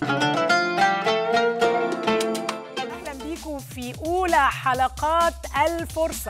اهلا بيكم في اولى حلقات الفرصه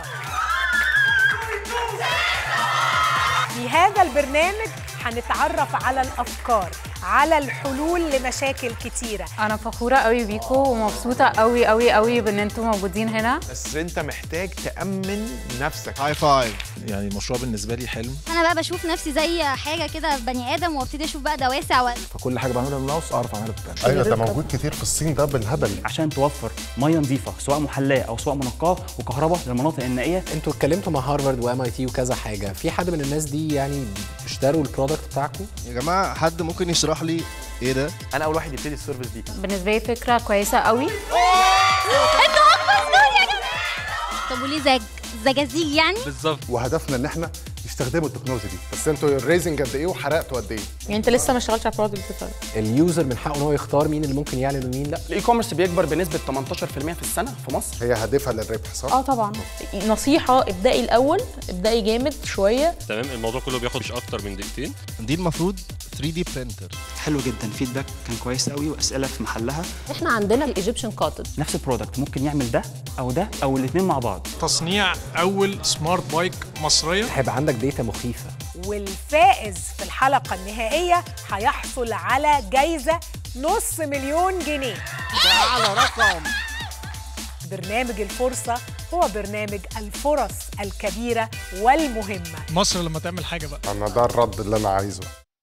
في هذا البرنامج هنتعرف على الافكار على الحلول لمشاكل كتيره انا فخوره قوي بيكم ومبسوطه قوي قوي قوي بان انتم موجودين هنا بس انت محتاج تأمن نفسك هاي فايف يعني المشروع بالنسبه لي حلم انا بقى بشوف نفسي زي حاجه كده بني ادم وابتدي اشوف بقى دواسع و... فكل حاجه بعملها بالماوس اعرف اعملها بالبتاع ايوه ده موجود كتير في الصين ده بالهبل عشان توفر ميه نظيفه سواء محلاه او سواء منقاه وكهرباء للمناطق النائيه انتوا اتكلمتوا مع هارفارد وام اي تي وكذا حاجه في حد من الناس دي يعني اشتروا البرودكت بتاعكم يا جماعه حد ممكن يشرح لي ايه ده انا اول واحد يبتدي السيرفيس دي بالنسبه لي فكره كويسه قوي طب وليه زج زجاجيج يعني بالظبط وهدفنا ان احنا يستخدموا التكنولوجيا دي بس انتوا الريزنج قد ايه وحرقتوا قد ايه يعني انت لسه ما اشتغلتش على البرودكت بتاعك اليوزر من حقه ان هو يختار مين اللي ممكن يعلن ومين لا الاي كوميرس بيكبر بنسبه 18% في السنه في مصر هي هدفها للربح صح اه طبعا نصيحه ابدأي الاول ابدأي جامد شويه تمام الموضوع كله بياخد مش اكتر من دقيقتين دي المفروض 3 دي برينتر حلو جدا فيدباك كان كويس قوي واسئله في محلها احنا عندنا الايجيبشن كوتج نفس البرودكت ممكن يعمل ده او ده او الاثنين مع بعض تصنيع اول سمارت بايك مصريه هيبقى عندك داتا مخيفه والفائز في الحلقه النهائيه هيحصل على جايزه نص مليون جنيه ده اعلى رقم برنامج الفرصه هو برنامج الفرص الكبيره والمهمه مصر لما تعمل حاجه بقى انا ده الرد اللي انا عايزه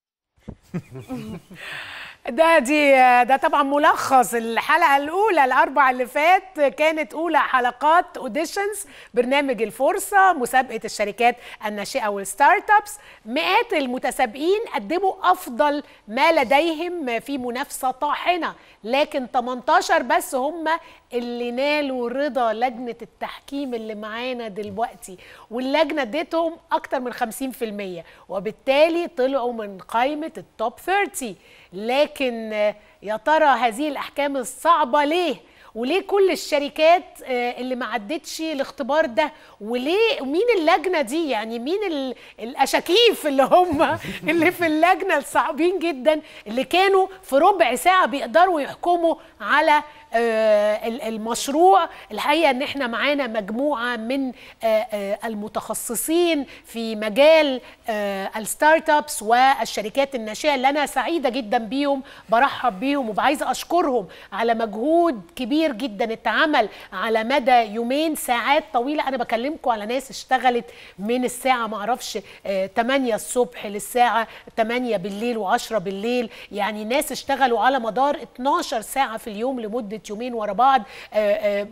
ده دي ده طبعا ملخص الحلقه الاولى الاربع اللي فات كانت اولى حلقات اوديشنز برنامج الفرصه مسابقه الشركات الناشئه والستارت ابس مئات المتسابقين قدموا افضل ما لديهم في منافسه طاحنه لكن 18 بس هم اللي نالوا رضا لجنه التحكيم اللي معانا دلوقتي واللجنه اديتهم اكتر من 50% وبالتالي طلعوا من قائمه التوب 30 لكن آه، يا ترى هذه الاحكام الصعبه ليه وليه كل الشركات آه، اللي ما عدتش الاختبار ده وليه مين اللجنه دي يعني مين ال- الاشاكيف اللي هم اللي في اللجنه الصعبين جدا اللي كانوا في ربع ساعه بيقدروا يحكموا على آه، ال- المشروع الحقيقه ان احنا معانا مجموعه من آه، آه، المتخصصين في مجال آه، الستارت ابس والشركات الناشئه اللي انا سعيده جدا بيهم برحب بيهم وعايزه اشكرهم على مجهود كبير جدا اتعمل على مدى يومين ساعات طويله انا بكلمكم على ناس اشتغلت من الساعه ما اعرفش آه، 8 الصبح للساعه 8 بالليل و10 بالليل يعني ناس اشتغلوا على مدار 12 ساعه في اليوم لمده يومين ورا بعض آه، آه،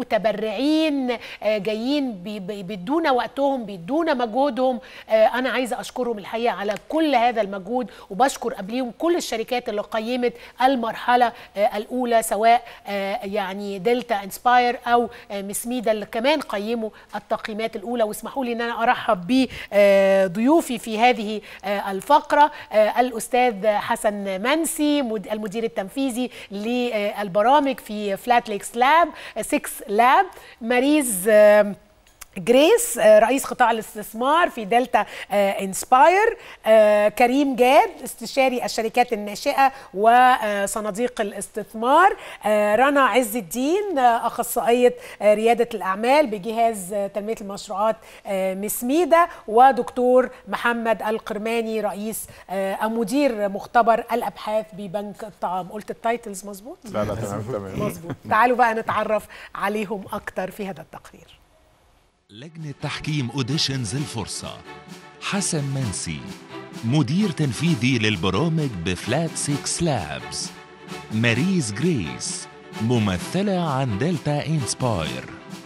متبرعين آه، جايين بي- بي- بيدونا وقتهم بيدونا مجهودهم آه، انا عايزه اشكرهم الحقيقه على كل هذا المجهود وبشكر قبليهم كل الشركات اللي قيمت المرحله آه، الاولى سواء آه، يعني دلتا انسباير او آه، مسميدا اللي كمان قيموا التقييمات الاولى واسمحوا لي ان انا ارحب بضيوفي في هذه آه، الفقره آه، الاستاذ حسن منسي مد- المدير التنفيذي للبرامج في فلات ليكس لاب 6 لاب ماريز آه، جريس آه، رئيس قطاع الاستثمار في دلتا آه، انسباير آه، كريم جاد استشاري الشركات الناشئه وصناديق الاستثمار آه، رنا عز الدين آه، اخصائيه آه، رياده الاعمال بجهاز آه، تنميه المشروعات آه، مسميده ودكتور محمد القرماني رئيس آه، أو مدير مختبر الابحاث ببنك الطعام قلت التايتلز مظبوط لا لا تمام تمام مظبوط تعالوا بقى نتعرف عليهم اكتر في هذا التقرير لجنة تحكيم أوديشنز الفرصة حسن منسي مدير تنفيذي للبرامج بفلات 6 لابس ماريز جريس ممثلة عن دلتا انسباير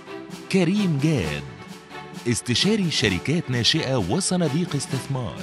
كريم جاد استشاري شركات ناشئة وصناديق استثمار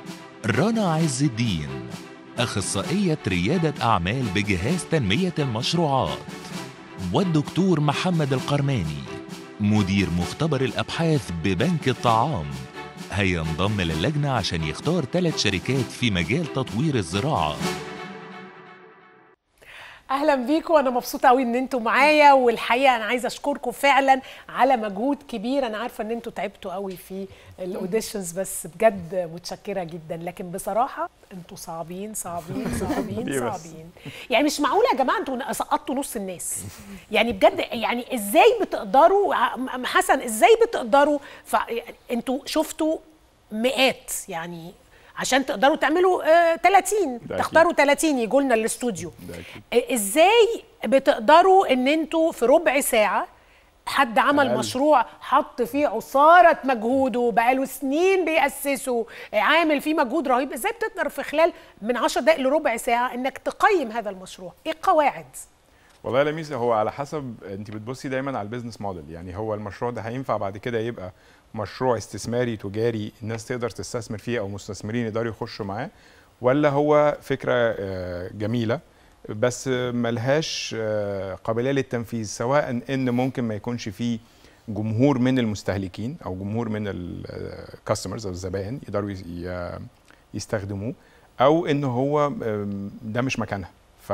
رنا عز الدين أخصائية ريادة أعمال بجهاز تنمية المشروعات والدكتور محمد القرماني مدير مختبر الأبحاث ببنك الطعام هينضم للجنة عشان يختار ثلاث شركات في مجال تطوير الزراعة اهلا بيكم انا مبسوطه قوي ان انتوا معايا والحقيقه انا عايزه اشكركم فعلا على مجهود كبير انا عارفه ان انتوا تعبتوا قوي في الاوديشنز بس بجد متشكره جدا لكن بصراحه انتوا صعبين صعبين صعبين ليه بس؟ صعبين يعني مش معقوله يا جماعه انتوا سقطتوا نص الناس يعني بجد يعني ازاي بتقدروا ع- حسن ازاي بتقدروا ف... انتوا شفتوا مئات يعني عشان تقدروا تعملوا آه 30 ده أكيد. تختاروا 30 يجوا لنا الاستوديو ده أكيد. آه، ازاي بتقدروا ان انتوا في ربع ساعه حد عمل أقل. مشروع حط فيه عصارة مجهوده بقاله سنين بيأسسه آه، عامل فيه مجهود رهيب ازاي بتقدر في خلال من 10 دقائق لربع ساعة انك تقيم هذا المشروع ايه القواعد والله يا لميس هو على حسب انت بتبصي دايما على البيزنس موديل يعني هو المشروع ده هينفع بعد كده يبقى مشروع استثماري تجاري الناس تقدر تستثمر فيه او مستثمرين يقدروا يخشوا معاه ولا هو فكره آه، جميله بس ملهاش آه، قابليه للتنفيذ سواء ان ممكن ما يكونش فيه جمهور من المستهلكين او جمهور من الكاستمرز او الزبائن يقدروا يس- ي- يستخدموه او ان هو آم، ده مش مكانها ف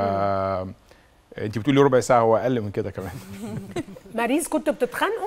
انت بتقولي ربع ساعه هو اقل من كده كمان ماريز كنتوا بتتخانقوا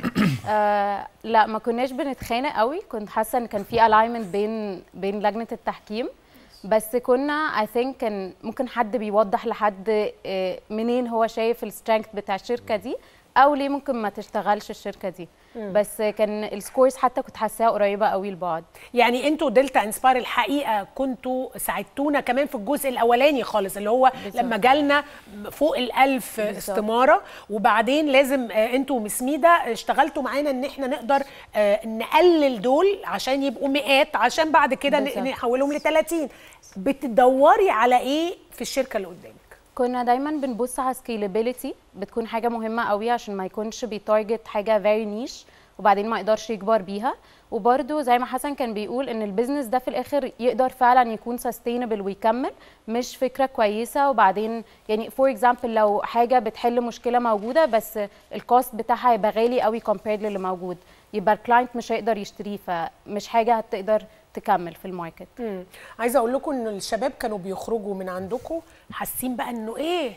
آه لا ما كناش بنتخانق قوي كنت حاسه ان كان في الاينمنت بين بين لجنه التحكيم بس كنا اي ثينك كان ممكن حد بيوضح لحد آه، منين هو شايف السترينث بتاع الشركه دي او ليه ممكن ما تشتغلش الشركه دي بس كان السكورز حتى كنت حاساها قريبه قوي لبعض يعني انتوا دلتا انسباير الحقيقه كنتوا ساعدتونا كمان في الجزء الاولاني خالص اللي هو بالظبط. لما جالنا فوق الألف بالظبط. استماره وبعدين لازم آه، انتوا ومسميده اشتغلتوا معانا ان احنا نقدر آه، نقلل دول عشان يبقوا مئات عشان بعد كده ن- بالظبط. نحولهم ل 30 بتدوري على ايه في الشركه اللي قدامك كنا دايما بنبص على سكيلابيلتي بتكون حاجه مهمه قوي عشان ما يكونش بيتارجت حاجه فيري نيش وبعدين ما يقدرش يكبر بيها وبرده زي ما حسن كان بيقول ان البيزنس ده في الاخر يقدر فعلا يكون سستينبل ويكمل مش فكره كويسه وبعدين يعني فور اكزامبل لو حاجه بتحل مشكله موجوده بس الكوست بتاعها هيبقى غالي قوي كومبيرد للي موجود يبقى الكلاينت مش هيقدر يشتريه فمش حاجه هتقدر تكمل في الماركت مم. عايزه اقول لكم ان الشباب كانوا بيخرجوا من عندكم حاسين بقى انه ايه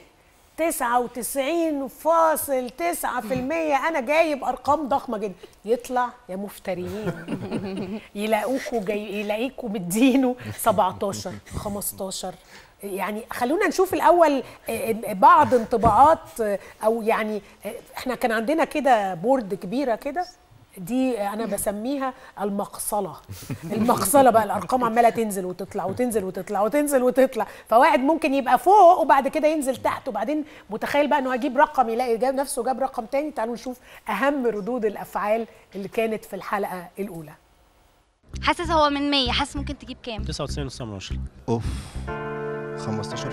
99.9% انا جايب ارقام ضخمه جدا يطلع يا مفتريين يلاقوكوا جاي يلاقيكوا مدينه 17 15 يعني خلونا نشوف الاول آه، بعض انطباعات آه، او يعني آه، احنا كان عندنا كده بورد كبيره كده دي انا بسميها المقصله المقصله بقى الارقام عماله تنزل وتطلع وتنزل وتطلع وتنزل وتطلع فواحد ممكن يبقى فوق وبعد كده ينزل تحت وبعدين متخيل بقى انه هيجيب رقم يلاقي جاب نفسه جاب رقم تاني تعالوا نشوف اهم ردود الافعال اللي كانت في الحلقه الاولى حاسس هو من 100 حاسس ممكن تجيب كام 99 ونص من 10 اوف 15%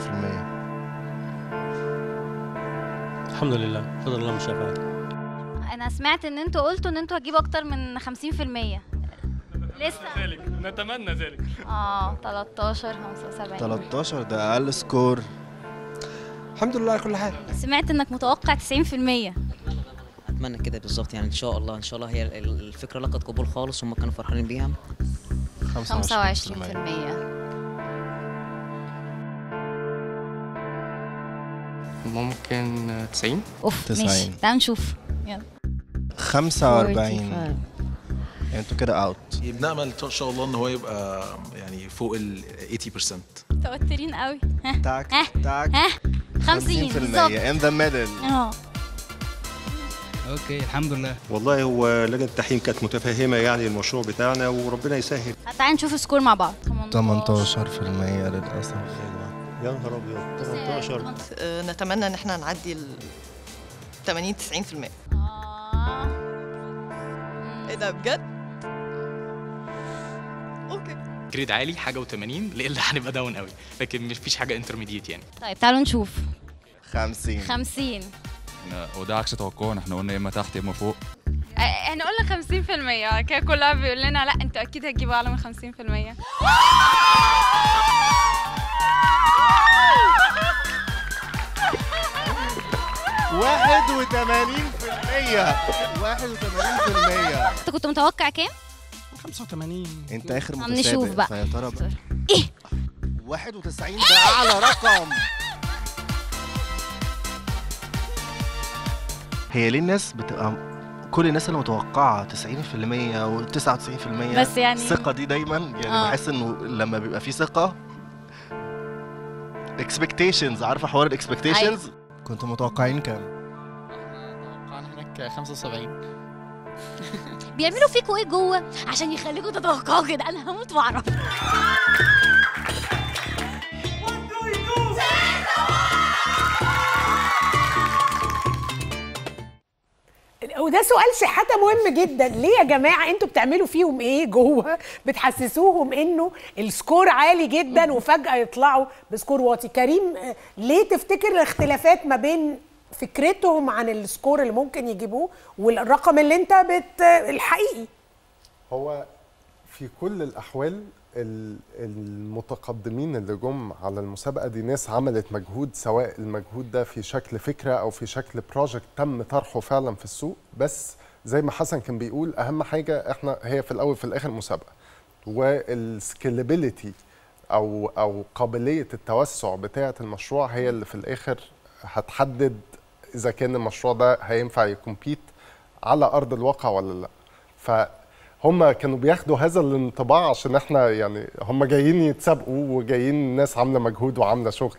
الحمد لله فضل الله مش شافها انا سمعت ان انتوا قلتوا ان انتوا هتجيبوا اكتر من 50% لسه ذلك نتمنى ذلك اه 13 75 13 ده اقل سكور الحمد لله على كل حال سمعت انك متوقع 90% اتمنى كده بالظبط يعني ان شاء الله ان شاء الله هي ال- الفكره لقت قبول خالص هم كانوا فرحانين بيها 25% ممكن 90 اوف 90. ماشي تعالوا نشوف يلا 45 يعني انتوا كده اوت بنأمل ان شاء الله ان هو يبقى يعني فوق ال 80% متوترين قوي ها تاك ها تاك ها 50 50% بالظبط in the middle اه اوكي الحمد لله والله هو لجنة التحكيم كانت متفهمة يعني المشروع بتاعنا وربنا يسهل تعالوا نشوف السكور مع بعض 18% للاسف يا نهار ابيض 18 آه، نتمنى ان احنا نعدي ال 80 90% ايه ده بجد؟ اوكي جريد عالي حاجه و80 لإلا هنبقى داون قوي لكن مش فيش حاجه انترميديت يعني طيب تعالوا نشوف 50 50 وده عكس توقعنا احنا قلنا يا اما تحت يا اما فوق احنا قلنا 50% بعد كده كلها بيقول لنا لا انتوا اكيد هتجيبوا اعلى من 50% 81% انت كنت متوقع كام؟ 85 انت اخر عم متسابق نشوف بقى. فيا ترى ايه 91 ده اعلى رقم هي ليه الناس بتبقى كل الناس اللي متوقعه 90% و 99% بس يعني- الثقه دي دايما يعني آه. بحس انه لما بيبقى في ثقه expectations عارفه حوار الاكسبكتيشنز كنتوا متوقعين كام؟ توقعنا هناك 75 بيعملوا فيكوا ايه جوه عشان يخليكوا تتوقعوا كده انا هموت واعرف وده سؤال شحاته مهم جدا ليه يا جماعه انتوا بتعملوا فيهم ايه جوه بتحسسوهم انه السكور عالي جدا وفجاه يطلعوا بسكور واطي كريم آه، ليه تفتكر الاختلافات ما بين فكرتهم عن السكور اللي ممكن يجيبوه والرقم اللي انت بت الحقيقي هو في كل الاحوال ال- المتقدمين اللي جم على المسابقه دي ناس عملت مجهود سواء المجهود ده في شكل فكره او في شكل بروجكت تم طرحه فعلا في السوق بس زي ما حسن كان بيقول اهم حاجه احنا هي في الاول في الاخر مسابقه والسكيلابيليتي او او قابليه التوسع بتاعه المشروع هي اللي في الاخر هتحدد اذا كان المشروع ده هينفع يكمبيت على ارض الواقع ولا لا فهم كانوا بياخدوا هذا الانطباع عشان احنا يعني هم جايين يتسابقوا وجايين ناس عامله مجهود وعامله شغل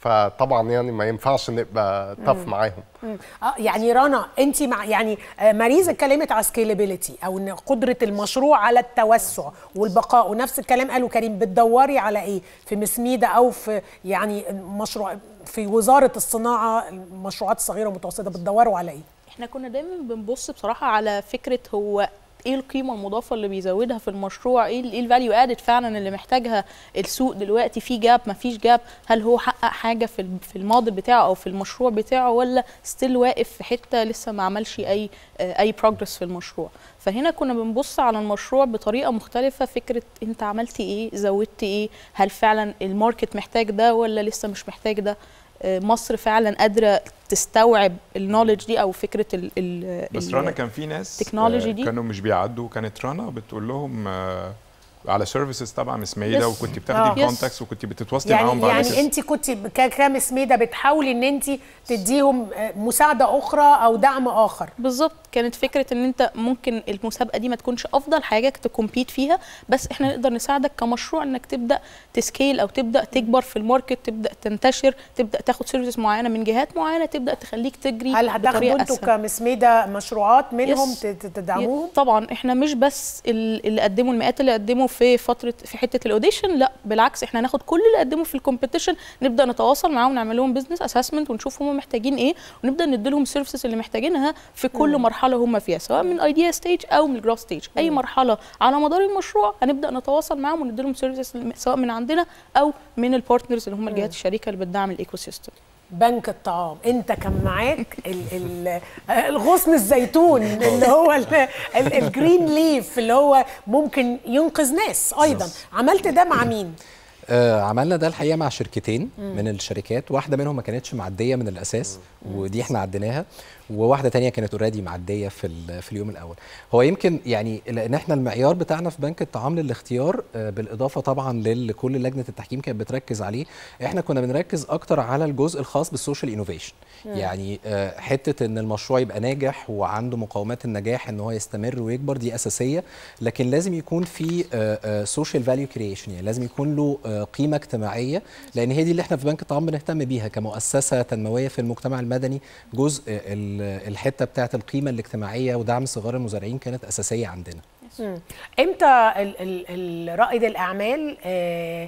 فطبعا يعني ما ينفعش نبقى طف مم. معاهم مم. اه يعني رنا انت مع يعني آه، ماريزا اتكلمت على سكيلابيلتي او ان قدره المشروع على التوسع والبقاء ونفس الكلام قاله كريم بتدوري على ايه في مسميده او في يعني مشروع في وزاره الصناعه المشروعات الصغيره والمتوسطه بتدوروا على ايه احنا كنا دايما بنبص بصراحه على فكره هو ايه القيمه المضافه اللي بيزودها في المشروع ايه ال- ايه الفاليو ادد فعلا اللي محتاجها السوق دلوقتي في جاب ما فيش جاب هل هو حقق حاجه في ال- في الموديل بتاعه او في المشروع بتاعه ولا ستيل واقف في حته لسه ما عملش اي آه، اي بروجرس في المشروع فهنا كنا بنبص على المشروع بطريقه مختلفه فكره انت عملتي ايه زودتي ايه هل فعلا الماركت محتاج ده ولا لسه مش محتاج ده آه، مصر فعلا قادره تستوعب النولج دي او فكره ال ال بس ال- رنا كان في ناس التكنولوجي آه، دي كانوا مش بيعدوا كانت رنا بتقول لهم آه، على سيرفيسز طبعا اسماعيله Yes. وكنت آه. بتاخدي Yes. كونتاكس وكنت بتتواصلي معاهم يعني بعد يعني كده. انت كنت ك- كمسميده بتحاولي ان انت تديهم آه، مساعده اخرى او دعم اخر بالظبط كانت فكره ان انت ممكن المسابقه دي ما تكونش افضل حاجه تكومبيت فيها بس احنا نقدر نساعدك كمشروع انك تبدا تسكيل او تبدا تكبر في الماركت تبدا تنتشر تبدا تاخد سيرفيس معينه من جهات معينه تبدا تخليك تجري هل هتاخدوا بطريقه انتوا اسهل كمسميده مشروعات منهم Yes. ت- ت- تدعموهم طبعا احنا مش بس ال- اللي قدموا المئات اللي قدموا في فتره في حته الاوديشن لا بالعكس احنا هناخد كل اللي قدموا في الكومبيتيشن نبدا نتواصل معاهم ونعمل لهم بزنس اسسمنت ونشوف هم محتاجين ايه ونبدا ندي لهم السيرفيسز اللي محتاجينها في كل مم. مرحله هم فيها سواء من ايديا ستيج او من الجروث ستيج اي مم. مرحله على مدار المشروع هنبدا نتواصل معاهم وندي لهم سيرفيسز سواء من عندنا او من البارتنرز اللي هم الجهات الشريكه اللي بتدعم الايكو سيستم بنك الطعام انت كان معاك ال- ال- آه، الغصن الزيتون اللي هو ال- ال- الجرين ليف اللي هو ممكن ينقذ ناس ايضا عملت ده مع مين آه عملنا ده الحقيقه مع شركتين مم. من الشركات واحده منهم ما كانتش معديه من الاساس ودي احنا عديناها وواحده تانية كانت اوريدي معديه في ال- في اليوم الاول هو يمكن يعني لان احنا المعيار بتاعنا في بنك الطعام للاختيار آه، بالاضافه طبعا لكل لجنه التحكيم كانت بتركز عليه احنا كنا بنركز اكتر على الجزء الخاص بالسوشيال انوفيشن مم. يعني آه، حته ان المشروع يبقى ناجح وعنده مقومات النجاح ان هو يستمر ويكبر دي اساسيه لكن لازم يكون في سوشيال فاليو كرييشن يعني لازم يكون له آه، قيمه اجتماعيه لان هي دي اللي احنا في بنك الطعام بنهتم بيها كمؤسسه تنمويه في المجتمع المدني جزء ال- الحته بتاعه القيمه الاجتماعيه ودعم صغار المزارعين كانت اساسيه عندنا مم. امتى ال- ال- ال- رائد الاعمال آه،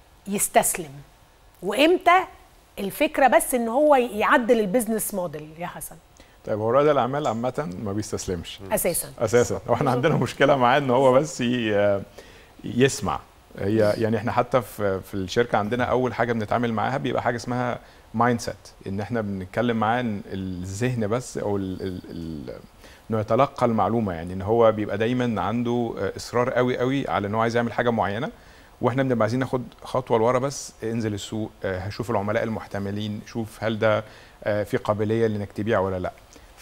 يستسلم وامتى الفكره بس ان هو يعدل البيزنس موديل يا حسن طيب هو رائد الاعمال عامه ما بيستسلمش اساسا اساسا واحنا عندنا مشكله معاه ان هو بس ي- يسمع هي يعني احنا حتى في في الشركه عندنا اول حاجه بنتعامل معاها بيبقى حاجه اسمها مايند سيت ان احنا بنتكلم معاه إن الذهن بس او ال ال ال انه يتلقى المعلومه يعني ان هو بيبقى دايما عنده اصرار قوي قوي على ان هو عايز يعمل حاجه معينه واحنا بنبقى عايزين ناخد خطوه لورا بس انزل السوق آه، هشوف العملاء المحتملين شوف هل ده آه، في قابليه لانك تبيع ولا لا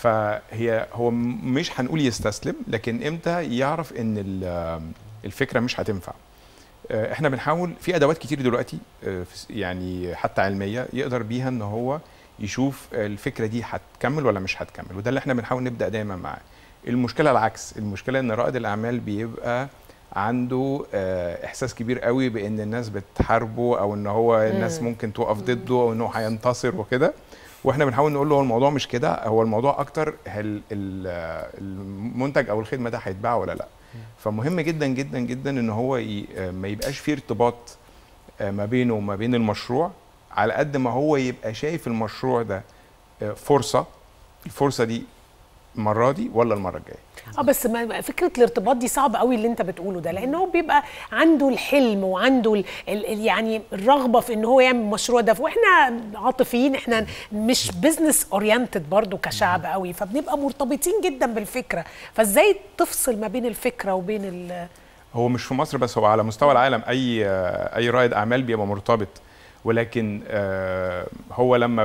فهي هو م- مش هنقول يستسلم لكن امتى يعرف ان ال- الفكره مش هتنفع آه، احنا بنحاول في ادوات كتير دلوقتي آه، في س- يعني حتى علميه يقدر بيها ان هو يشوف الفكره دي هتكمل ولا مش هتكمل وده اللي احنا بنحاول نبدا دايما معاه المشكله العكس المشكله ان رائد الاعمال بيبقى عنده آه، احساس كبير قوي بان الناس بتحاربه او ان هو الناس مم. ممكن تقف ضده او انه هينتصر وكده واحنا بنحاول نقول له هو الموضوع مش كده هو الموضوع اكتر هل ال- آه، المنتج او الخدمه ده هيتباع ولا لا فمهم جدا جدا جدا ان هو ي- آه، ما يبقاش فيه ارتباط آه، ما بينه وما بين المشروع على قد ما هو يبقى شايف المشروع ده آه، فرصه الفرصه دي المره دي ولا المره الجايه اه بس ما فكره الارتباط دي صعبه قوي اللي انت بتقوله ده لان هو بيبقى عنده الحلم وعنده ال ال ال- يعني الرغبه في ان هو يعمل المشروع ده واحنا عاطفيين احنا مش بزنس اورينتد برضو كشعب قوي فبنبقى مرتبطين جدا بالفكره فازاي تفصل ما بين الفكره وبين ال هو مش في مصر بس هو على مستوى العالم اي آه، اي رائد اعمال بيبقى مرتبط ولكن آه، هو لما ب-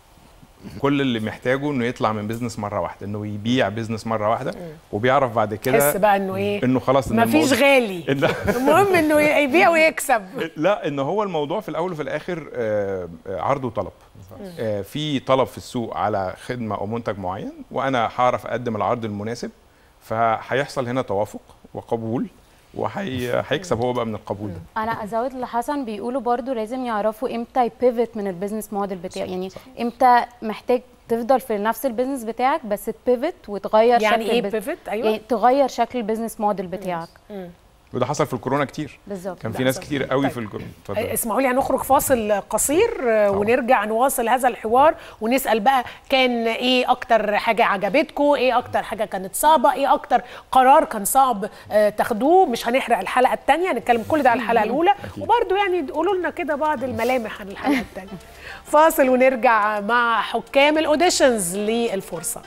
كل اللي محتاجه انه يطلع من بيزنس مره واحده انه يبيع بيزنس مره واحده وبيعرف بعد كده تحس بقى انه ايه انه خلاص إن ما فيش الموضوع- غالي إن- المهم انه يبيع ويكسب لا ان هو الموضوع في الاول وفي الاخر آه، آه، عرض وطلب آه، في طلب في السوق على خدمه او منتج معين وانا هعرف اقدم العرض المناسب فهيحصل هنا توافق وقبول وهيكسب هو بقى من القبول ده انا ازود اللي حسن بيقولوا برضو لازم يعرفوا امتى يبيفت من البيزنس موديل بتاعه يعني امتى محتاج تفضل في نفس البيزنس بتاعك بس تبيفت وتغير يعني شكل إيه البيز- pivot؟ أيوة. يعني تغير شكل البيزنس موديل بتاعك وده حصل في الكورونا كتير بالظبط كان في ده ناس حصل. كتير قوي طيب. في الكورونا آه، اتفضل اسمحوا لي هنخرج فاصل قصير آه، ونرجع نواصل هذا الحوار ونسال بقى كان ايه اكتر حاجه عجبتكم ايه اكتر حاجه كانت صعبه ايه اكتر قرار كان صعب آه، تاخدوه مش هنحرق الحلقه الثانيه هنتكلم كل ده على الحلقه الاولى وبرده يعني قولوا لنا كده بعض الملامح عن الحلقه الثانيه فاصل ونرجع مع حكام الاوديشنز للفرصه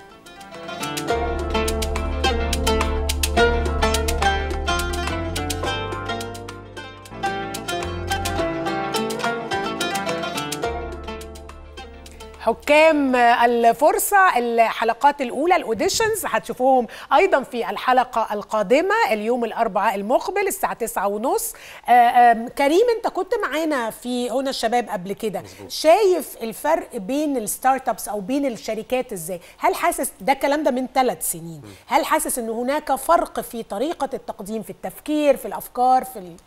حكام الفرصة الحلقات الأولى الأوديشنز هتشوفوهم أيضا في الحلقة القادمة اليوم الأربعاء المقبل الساعة تسعة ونص آه، آم، كريم أنت كنت معانا في هنا الشباب قبل كده شايف الفرق بين الستارت ابس أو بين الشركات إزاي هل حاسس ده الكلام ده من ثلاث سنين هل حاسس أن هناك فرق في طريقة التقديم في التفكير في الأفكار في ال...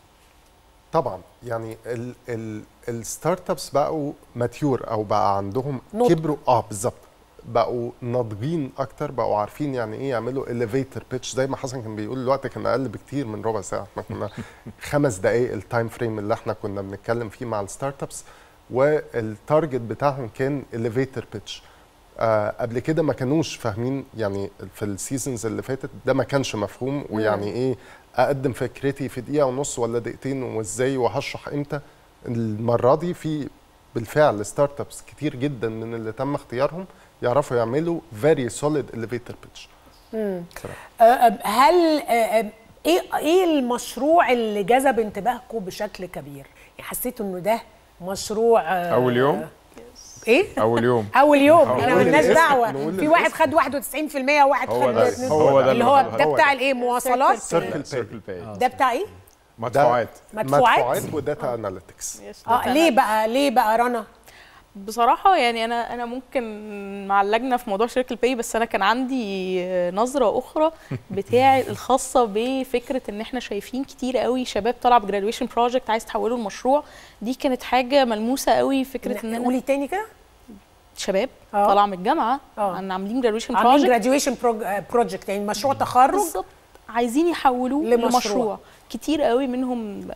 طبعا يعني ال ال الستارت ابس بقوا ماتيور او بقى عندهم نضج. كبروا اه بالظبط بقوا ناضجين اكتر بقوا عارفين يعني ايه يعملوا اليفيتر بيتش زي ما حسن كان بيقول الوقت كان اقل بكتير من ربع ساعه احنا كنا خمس دقائق التايم فريم اللي احنا كنا بنتكلم فيه مع الستارت ابس والتارجت بتاعهم كان اليفيتر بيتش آه قبل كده ما كانوش فاهمين يعني في السيزونز اللي فاتت ده ما كانش مفهوم ويعني ايه اقدم فكرتي في دقيقه ونص ولا دقيقتين وازاي وهشرح امتى المره دي في بالفعل ستارت ابس كتير جدا من اللي تم اختيارهم يعرفوا يعملوا فيري سوليد اليفيتر بيتش مم. آه، آه، هل آه، آه، ايه ايه المشروع اللي جذب انتباهكم بشكل كبير؟ يعني حسيتوا انه ده مشروع آه، اول يوم ايه؟ اول يوم اول يوم أول احنا يوم. مالناش نقول دعوه الاسم. في واحد خد 91% وواحد هو خد ده. 2 هو ده اللي هو اللي ده هو بتاع ده. الايه مواصلات سيركل باي ده بتاع ايه؟ مدفوعات مدفوعات؟ مدفوعات وداتا اناليتكس اه ليه بقى ليه بقى رنا؟ بصراحة يعني أنا أنا ممكن مع اللجنة في موضوع شركة الباي بس أنا كان عندي نظرة أخرى بتاع الخاصة بفكرة إن إحنا شايفين كتير قوي شباب طالعة بجراديويشن بروجكت عايز تحوله لمشروع دي كانت حاجة ملموسة قوي فكرة إن أنا قولي تاني كده شباب طالعة من الجامعة عن عاملين جراديويشن عاملين بروجكت جراديويشن بروجكت يعني مشروع تخرج بالظبط عايزين يحولوه لمشروع. لمشروع, كتير قوي منهم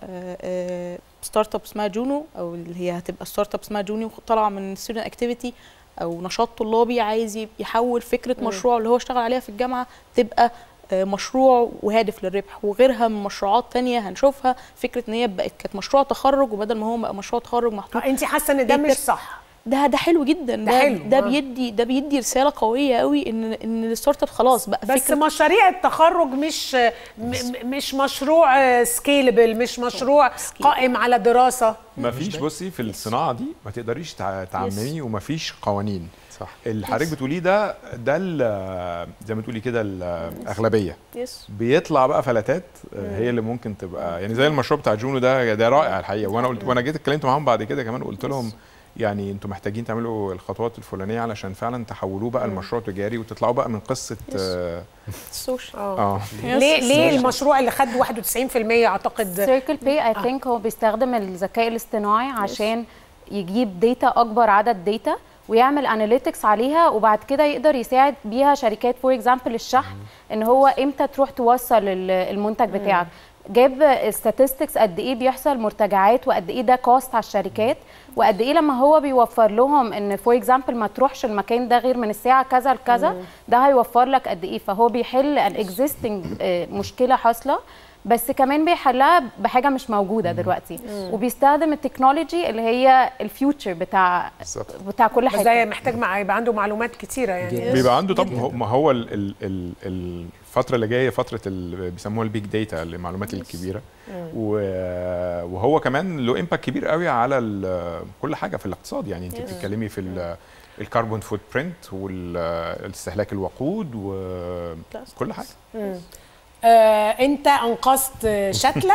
ستارت اب اسمها جونو او اللي هي هتبقى ستارت اب اسمها جونو طالعه من ستودنت اكتيفيتي او نشاط طلابي عايز يب- يحول فكره مم. مشروع اللي هو اشتغل عليها في الجامعه تبقى آه، مشروع وهادف للربح وغيرها من مشروعات تانية هنشوفها فكره ان هي بقت كانت مشروع تخرج وبدل ما هو بقى مشروع تخرج محطوط انت حاسه ان ده مش صح ده ده حلو جدا ده ده حلو، ده آه. بيدي ده بيدي رساله قويه قوي ان ان الستارت اب خلاص بقى بس فكرة مشاريع التخرج مش م- م- مش مشروع سكيلبل مش مشروع قائم على دراسه ما فيش بصي في الصناعه دي ما تقدريش تع- تعممي وما فيش قوانين صح اللي حضرتك بتقوليه ده ده ال- زي ما تقولي كده الاغلبيه يس بيطلع بقى فلاتات آه، هي اللي ممكن تبقى يعني زي المشروع بتاع جونو ده ده رائع الحقيقه وانا قلت وانا جيت اتكلمت معاهم بعد كده كمان قلت لهم يعني انتوا محتاجين تعملوا الخطوات الفلانيه علشان فعلا تحولوه بقى لمشروع تجاري وتطلعوا بقى من قصه آه السوشيال اه ليه ليه المشروع اللي خد 91% اعتقد سيركل باي اي ثينك هو بيستخدم الذكاء الاصطناعي عشان يجيب داتا اكبر عدد داتا ويعمل اناليتكس عليها وبعد كده يقدر يساعد بيها شركات فور اكزامبل الشحن ان هو امتى تروح توصل ال- المنتج بتاعك جاب statistics قد ايه بيحصل مرتجعات وقد ايه ده كوست على الشركات وقد ايه لما هو بيوفر لهم ان فور اكزامبل ما تروحش المكان ده غير من الساعه كذا لكذا مم. ده هيوفر لك قد ايه فهو بيحل ان اكزيستنج مشكله حاصله بس كمان بيحلها بحاجه مش موجوده دلوقتي مم. وبيستخدم التكنولوجي اللي هي الفيوتشر بتاع بتاع كل بس حاجه ده محتاج مع يبقى عنده معلومات كتيره يعني بيبقى عنده طب هو- ما هو ال- ال- ال- الفتره اللي جايه فتره ال- بيسموها البيج داتا المعلومات الكبيره مم. و- وهو كمان له امباكت كبير قوي على ال- كل حاجه في الاقتصاد يعني انت مم. بتتكلمي في ال- الكربون فوت برنت والاستهلاك الوقود وكل حاجه مم. آه، انت انقذت شتله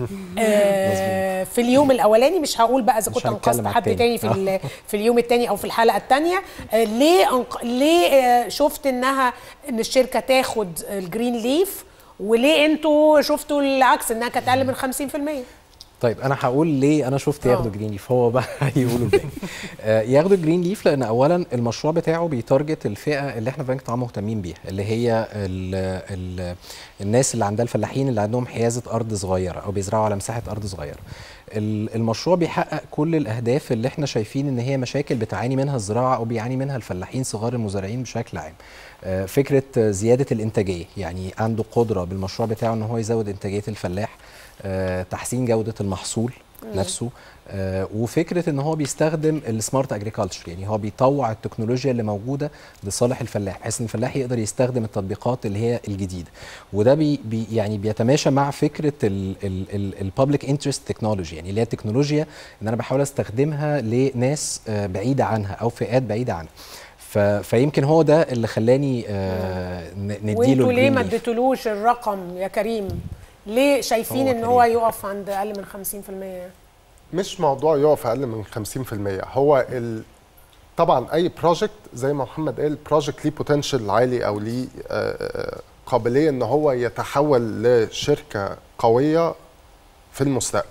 آه، في اليوم الاولاني مش هقول بقى اذا مش كنت هنتكلم انقذت على حد التاني. تاني في ال- في اليوم التاني او في الحلقه التانيه آه، ليه أنق... ليه آه، شفت انها ان الشركه تاخد الجرين ليف وليه انتوا شفتوا العكس انها كانت اقل من 50% طيب انا هقول ليه انا شفت ياخدوا جرين ليف هو بقى هيقولوا الباقي آه، ياخدوا جرين ليف لان اولا المشروع بتاعه بيتارجت الفئه اللي احنا في بنك طعام مهتمين بيها اللي هي ال ال الناس اللي عندها الفلاحين اللي عندهم حيازه ارض صغيره او بيزرعوا على مساحه ارض صغيره ال- المشروع بيحقق كل الاهداف اللي احنا شايفين ان هي مشاكل بتعاني منها الزراعه او بيعاني منها الفلاحين صغار المزارعين بشكل عام آه، فكره آه، زياده الانتاجيه يعني عنده قدره بالمشروع بتاعه ان هو يزود انتاجيه الفلاح آه، تحسين جوده المحصول مم. نفسه آه، وفكره ان هو بيستخدم السمارت اجريكلتشر يعني هو بيطوع التكنولوجيا اللي موجوده لصالح الفلاح بحيث ان الفلاح يقدر يستخدم التطبيقات اللي هي الجديده وده بي بي يعني بيتماشى مع فكره الببليك انترست تكنولوجي يعني اللي هي التكنولوجيا ان انا بحاول استخدمها لناس آه، بعيده عنها او فئات بعيده عنها ف- فيمكن هو ده اللي خلاني آه، ن- نديله وانتوا ليه الجرين ما ليف. اديتولوش الرقم يا كريم ليه شايفين هو ان هو يقف عند اقل من 50% مش موضوع يقف اقل من 50% هو ال... طبعا اي بروجكت زي ما محمد قال بروجكت ليه بوتنشال عالي او ليه آه، قابليه ان هو يتحول لشركه قويه في المستقبل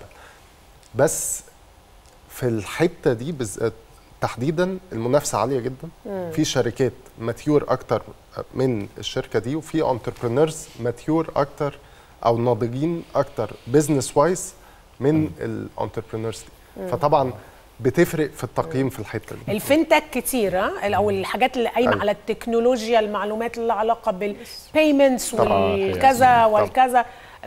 بس في الحته دي بالذات تحديدا المنافسه عاليه جدا مم. في شركات ماتيور اكتر من الشركه دي وفي انتربرينورز ماتيور اكتر او ناضجين اكتر بزنس وايز من الانتربرينورز مم. دي فطبعا بتفرق في التقييم في الحته دي الفنتك كتير ها او الحاجات اللي قايمه أيوة. على التكنولوجيا المعلومات اللي لها علاقه بالبيمنتس طبعاً. والكذا طبعاً. والكذا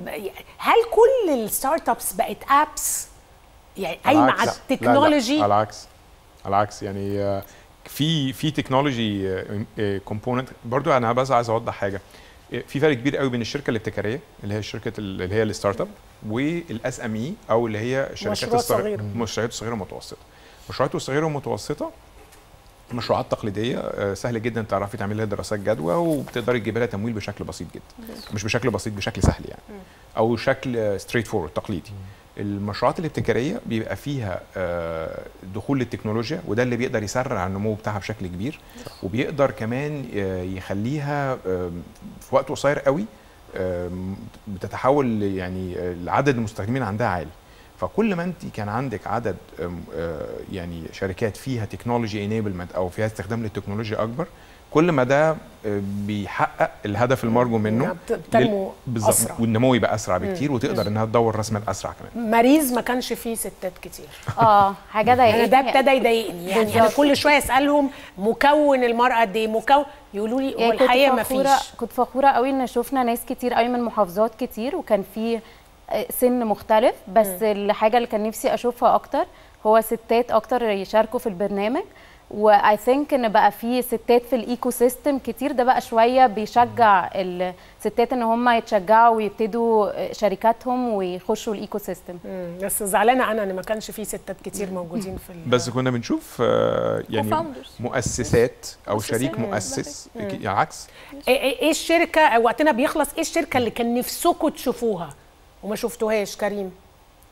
هل كل الستارت ابس بقت ابس يعني قايمه العكس. على لا، لا، لا، التكنولوجي على العكس على العكس يعني آه، في في تكنولوجي كومبوننت برضو انا بس عايز اوضح حاجه آه، في فرق كبير قوي بين الشركه الابتكاريه اللي هي شركه ال- اللي هي الستارت اب والاس ام اي او اللي هي الشركات مشروع الصغيره صغير. المشروعات الصغيره والمتوسطه المشروعات الصغيره والمتوسطه مشروعات تقليديه آه، سهل جدا تعرفي تعملي لها دراسات جدوى وبتقدري تجيبي لها تمويل بشكل بسيط جدا مش بشكل بسيط بشكل سهل يعني او شكل ستريت فورورد تقليدي المشروعات الابتكاريه بيبقى فيها آه، دخول للتكنولوجيا وده اللي بيقدر يسرع النمو بتاعها بشكل كبير وبيقدر كمان آه، يخليها آم، في وقت قصير قوي آم، بتتحول ل- يعني آه، لعدد المستخدمين عندها عالي فكل ما انت كان عندك عدد آم، آه، يعني شركات فيها تكنولوجي انيبلمنت او فيها استخدام للتكنولوجيا اكبر كل ما ده آه، بيحقق الهدف المرجو منه يعني بت- بتنمو لل- بالظبط أسرع. والنمو يبقى اسرع مم. بكتير وتقدر انها تدور راس مال اسرع كمان ماريز ما كانش فيه ستات كتير اه حاجه انا ضايقتني ده ابتدى يضايقني يعني انا بالظبط. كل شويه اسالهم مكون المراه قد ايه مكون يقولوا لي هو يعني كنت الحقيقه ما فخورة فيش كنت فخورة قوي ان شفنا ناس كتير قوي من محافظات كتير وكان في آه، سن مختلف بس الحاجة اللي كان نفسي اشوفها اكتر هو ستات اكتر يشاركوا في البرنامج واي ثينك ان بقى في ستات في الايكو سيستم كتير ده بقى شويه بيشجع الستات ان هم يتشجعوا ويبتدوا آه، شركاتهم ويخشوا الايكو سيستم مم، بس زعلانه انا ان ما كانش فيه ستات كتير موجودين في ال- بس كنا بنشوف آه، يعني Co-founders. مؤسسات او شريك مم. مؤسس مم. يعني عكس ايه إيه- إيه الشركه وقتنا بيخلص ايه الشركه اللي كان نفسكم تشوفوها وما شفتوهاش كريم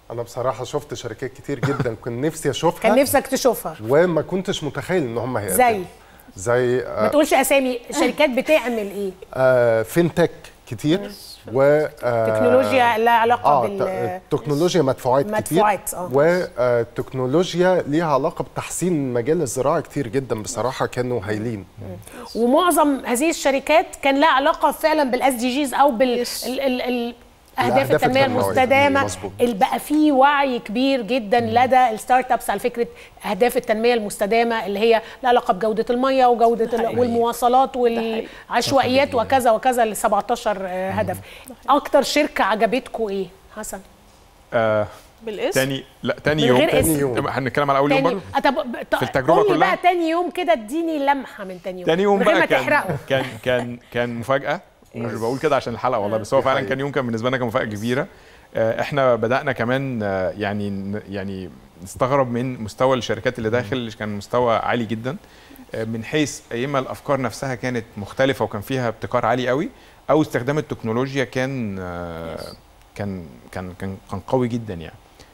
انا بصراحه شفت شركات كتير جدا كنت نفسي اشوفها كان نفسك تشوفها وما كنتش متخيل ان هم هيقدموا زي زي ما آه تقولش اسامي شركات بتعمل ايه آه فينتك كتير و آه تكنولوجيا لها علاقه اه بال تكنولوجيا مدفوعات كتير مدفوعات، آه. والتكنولوجيا ليها علاقه بتحسين مجال الزراعه كتير جدا بصراحه كانوا هايلين ومعظم هذه الشركات كان لها علاقه فعلا بالاس دي جيز او بال ال ال ال اهداف الأهداف التنميه التنموية. المستدامه مظبوط. اللي بقى فيه وعي كبير جدا لدى الستارت ابس على فكره اهداف التنميه المستدامه اللي هي لها علاقه بجوده الميه وجوده ال- والمواصلات والعشوائيات وكذا وكذا ل 17 آه، هدف اكتر شركه عجبتكم ايه حسن آه بالاسم؟ تاني لا تاني من يوم غير اسم. طب هنتكلم على اول يوم تاني برضه آه، طب ط- في التجربة قول لي كلها؟ بقى تاني يوم كده اديني لمحه من تاني يوم تاني يوم من غير ما بقى كان تحرقه كان كان كان مفاجاه ومش بقول كده عشان الحلقه والله بس هو فعلا كان يوم كان بالنسبه لنا كان مفاجاه كبيره آه، احنا بدانا كمان آه، يعني ن- يعني نستغرب من مستوى الشركات اللي داخل اللي كان مستوى عالي جدا آه، من حيث يا اما الافكار نفسها كانت مختلفه وكان فيها ابتكار عالي قوي او استخدام التكنولوجيا كان آه، كان كان كان كان قوي جدا يعني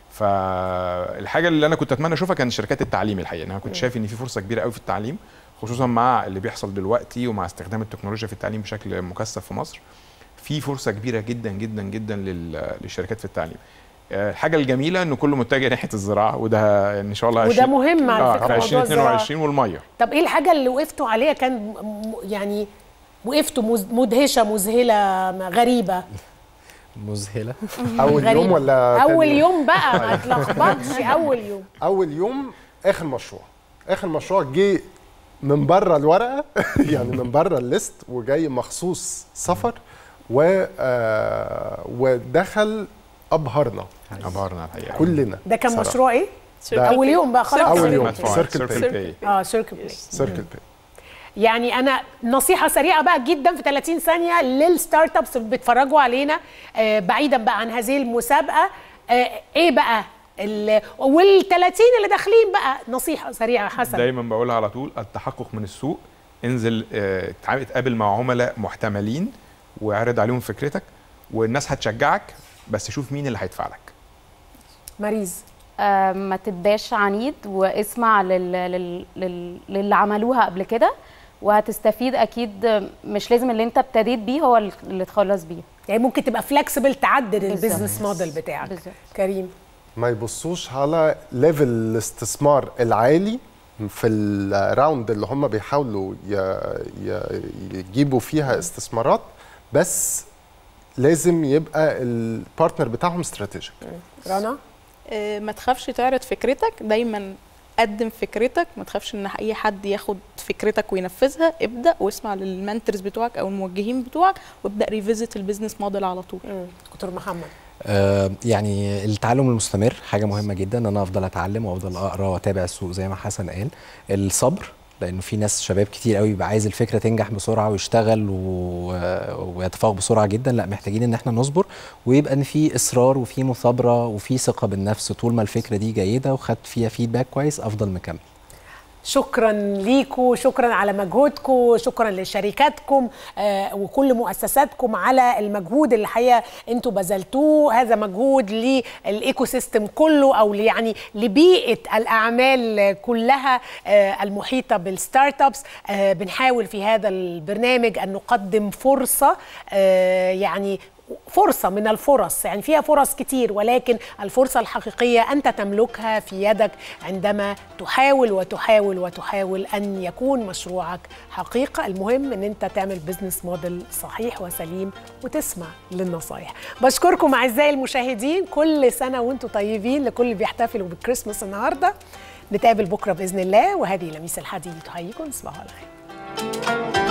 فالحاجه اللي انا كنت اتمنى اشوفها كان شركات التعليم الحقيقه انا كنت شايف ان في فرصه كبيره قوي في التعليم خصوصا مع اللي بيحصل دلوقتي ومع استخدام التكنولوجيا في التعليم بشكل مكثف في مصر في فرصه كبيره جدا جدا جدا لل- للشركات في التعليم آه، الحاجه الجميله ان كله متجه ناحيه الزراعه وده ان شاء الله وده 20 مهم على آه، فكرة في موضوع 2022 والميه طب ايه الحاجه اللي وقفتوا عليها كان م- يعني وقفتوا مز- مدهشه مذهله غريبه مذهله اول يوم غريبة. ولا اول تاني يوم بقى ما تلخبطش اول يوم اول يوم اخر مشروع اخر مشروع جه من بره الورقه يعني من بره الليست وجاي مخصوص سفر و آه ودخل ابهرنا ابهرنا الحقيقه كلنا ده كان صراحة. مشروع ايه ده اول يوم بقى خلاص اول يوم مدفوعات. سيركل Circle باي Pay. اه سيركل بلاي سيركل باي يعني انا نصيحه سريعه بقى جدا في 30 ثانيه للستارت ابس اللي بيتفرجوا علينا آه بعيدا بقى عن هذه المسابقه آه ايه بقى وال 30 اللي داخلين بقى نصيحه سريعه حسن دايما بقولها على طول التحقق من السوق انزل آه، اتعامل- اتقابل مع عملاء محتملين واعرض عليهم فكرتك والناس هتشجعك بس شوف مين اللي هيدفع لك ماريز آه، ما تبقاش عنيد واسمع لل... لل... لل... للي عملوها قبل كده وهتستفيد اكيد مش لازم اللي انت ابتديت بيه هو اللي تخلص بيه يعني ممكن تبقى فلكسبل تعدل بالظبط. البيزنس موديل بتاعك بالظبط. كريم ما يبصوش على ليفل الاستثمار العالي في الراوند اللي هم بيحاولوا ي- ي- يجيبوا فيها استثمارات بس لازم يبقى البارتنر بتاعهم استراتيجيك رنا آه، ما تخافش تعرض فكرتك دايما قدم فكرتك ما تخافش ان اي حد ياخد فكرتك وينفذها ابدا واسمع للمنتورز بتوعك او الموجهين بتوعك وابدا ريفيزيت البيزنس موديل على طول دكتور محمد آه، يعني التعلم المستمر حاجه مهمه جدا ان انا افضل اتعلم وافضل اقرا واتابع السوق زي ما حسن قال الصبر لانه في ناس شباب كتير قوي بيبقى عايز الفكره تنجح بسرعه ويشتغل و... ويتفوق بسرعه جدا لا محتاجين ان احنا نصبر ويبقى ان في اصرار وفي مثابره وفي ثقه بالنفس طول ما الفكره دي جيده وخدت فيها فيدباك كويس افضل مكمل شكرا ليكم شكرا على مجهودكم شكرا لشركاتكم آه وكل مؤسساتكم على المجهود اللي الحقيقه انتوا بذلتوه هذا مجهود للايكو سيستم كله او يعني لبيئه الاعمال كلها آه المحيطه بالستارت ابس آه بنحاول في هذا البرنامج ان نقدم فرصه آه يعني فرصة من الفرص يعني فيها فرص كتير ولكن الفرصة الحقيقية أنت تملكها في يدك عندما تحاول وتحاول وتحاول أن يكون مشروعك حقيقة المهم أن أنت تعمل بزنس موديل صحيح وسليم وتسمع للنصايح بشكركم أعزائي المشاهدين كل سنة وأنتم طيبين لكل اللي بيحتفلوا بالكريسماس النهاردة نتقابل بكرة بإذن الله وهذه لميس الحديد تحييكم صباح الخير